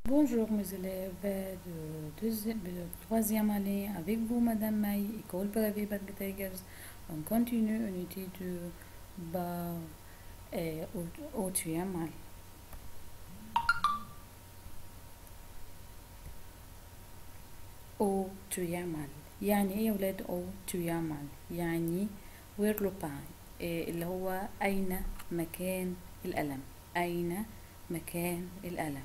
Bonjour mes élèves de, deuxième, de troisième année avec vous Madame Maï, École Brevet Bad Tigers. On continue une étude bar et au, au mal. أو تو يعمل يعني ايه يا ولاد أو تو يعمل يعني وير لوبان إيه اللي هو أين مكان الألم أين مكان الألم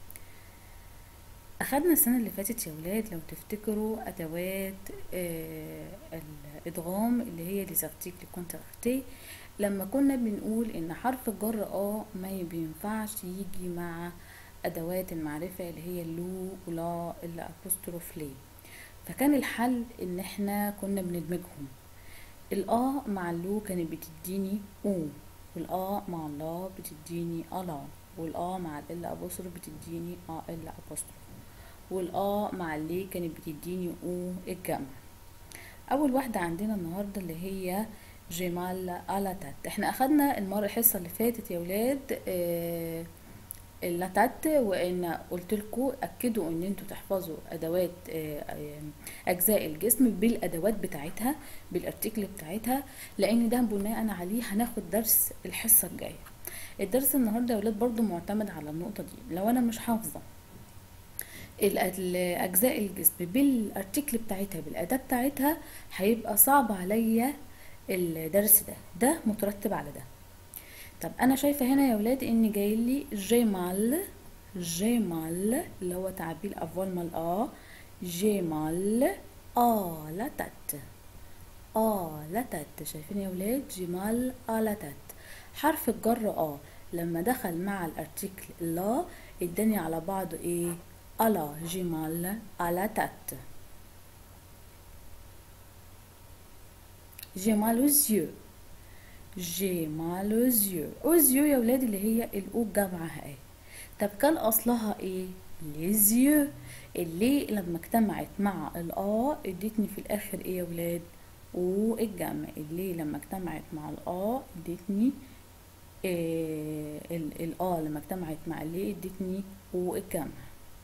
أخدنا السنة اللي فاتت يا ولاد لو تفتكروا أدوات آه الإدغام اللي هي ليزارتيكل كونتراكتي لما كنا بنقول إن حرف الجر آ ما بينفعش يجي مع أدوات المعرفة اللي هي لو ولا الأبوستروف ليه فكان الحل إن إحنا كنا بندمجهم الآ مع اللو كانت بتديني أو والآ مع الله بتديني ألا والآ مع ال أبوستروف بتديني آ ال أبوستروف والآ مع اللي كانت بتديني أو الجمع أول واحدة عندنا النهاردة اللي هي جمال ألاتات احنا أخدنا المرة الحصة اللي فاتت يا ولاد آه اللاتات وان قلت لكم اكدوا ان انتوا تحفظوا ادوات اجزاء الجسم بالادوات بتاعتها بالارتكل بتاعتها لان ده بناء عليه هناخد درس الحصه الجايه الدرس النهارده يا ولاد برضو معتمد على النقطه دي لو انا مش حافظه الاجزاء الجسم بالارتكل بتاعتها بالاداه بتاعتها هيبقى صعب عليا الدرس ده ده مترتب على ده طب انا شايفه هنا يا ولاد ان جاي لي جمال جمال اللي هو تعبير افوال مال ا جمال ا لا تات ا لا تات شايفين يا ولاد جمال ا لا تات حرف الجر ا لما دخل مع الارتكل لا اداني على بعضه ايه الا جمال الا تات جمال وزيو جي مال اوزيو اوزيو يا ولاد اللي هي الاو جمعها ايه طب كان اصلها ايه ليزيو اللي لما اجتمعت مع الاه ادتني في الاخر ايه يا ولاد او الجمع اللي لما اجتمعت مع الاه ادتني إيه الاه لما اجتمعت مع اللي ادتني او الجمع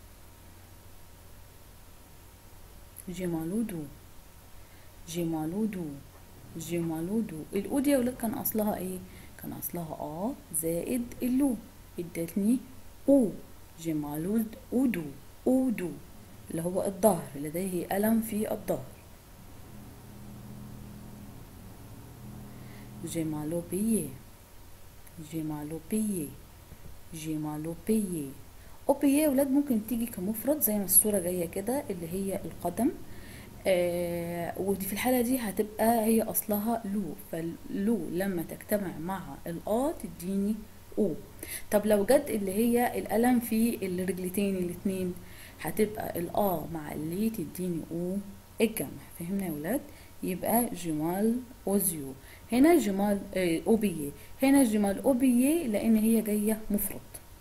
جمالودو جمالودو جمالودو الأو دي يا ولاد كان أصلها إيه؟ كان أصلها آ زائد اللو ادتني أو جمالود أودو أودو اللي هو الظهر لديه ألم في الظهر جمالو بيه جمالو بيه جمالو بيه أوبيه يا ولاد ممكن تيجي كمفرد زي ما الصورة جاية كده اللي هي القدم آه ودي في الحالة دي هتبقى هي أصلها لو فاللو لما تجتمع مع الآ تديني أو طب لو جت اللي هي القلم في الرجلتين الاتنين هتبقى الآ مع اللي تديني أو الجمع فهمنا يا ولاد يبقى جمال أوزيو هنا جمال آه أوبييه هنا جمال أوبييه لأن هي جاية مفرد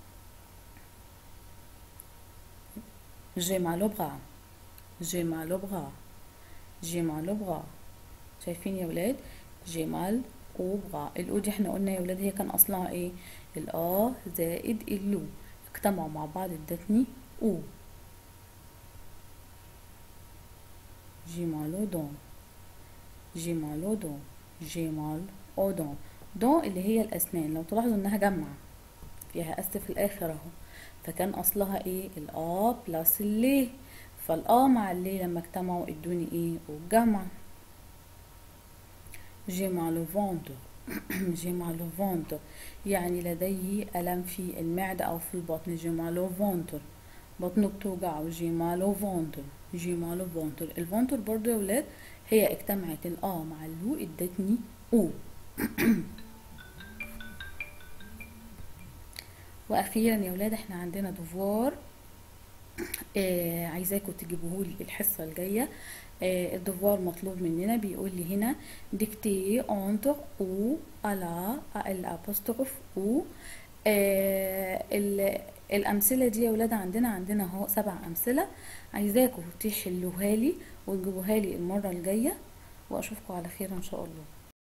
جمال أبغى جمال أبغى جمال أبغى شايفين يا ولاد جمال أبغى الأو دي احنا قلنا يا ولاد هي كان أصلها ايه الآ زائد اللو اجتمعوا مع بعض ادتني أو جمال دون جمال دون جمال أودون دون اللي هي الأسنان لو تلاحظوا إنها جمع فيها أس في الآخر أهو فكان أصلها ايه الآ بلس الليه فالآ مع اللي لما اجتمعوا ادوني ايه والجمع جي مع لو فونتر جي مع لو فونتر يعني لديه ألم في المعدة أو في البطن جي مع لو فونتر بطنه بتوجعه جي مع لو فونتر جي مع لو فونتر الفونتر برضو يا ولاد هي اجتمعت الآ مع اللو ادتني أو وأخيرا يا ولاد احنا عندنا دوفوار آه عايزاكم تجيبوهولي الحصة الجاية آه الدفوار مطلوب مننا بيقول لي هنا ديكتي انتر او الا الابوستروف او آه الامثله دي يا ولاد عندنا عندنا اهو سبع امثله عايزاكم تحلوها لي وتجيبوها لي المره الجايه واشوفكم على خير ان شاء الله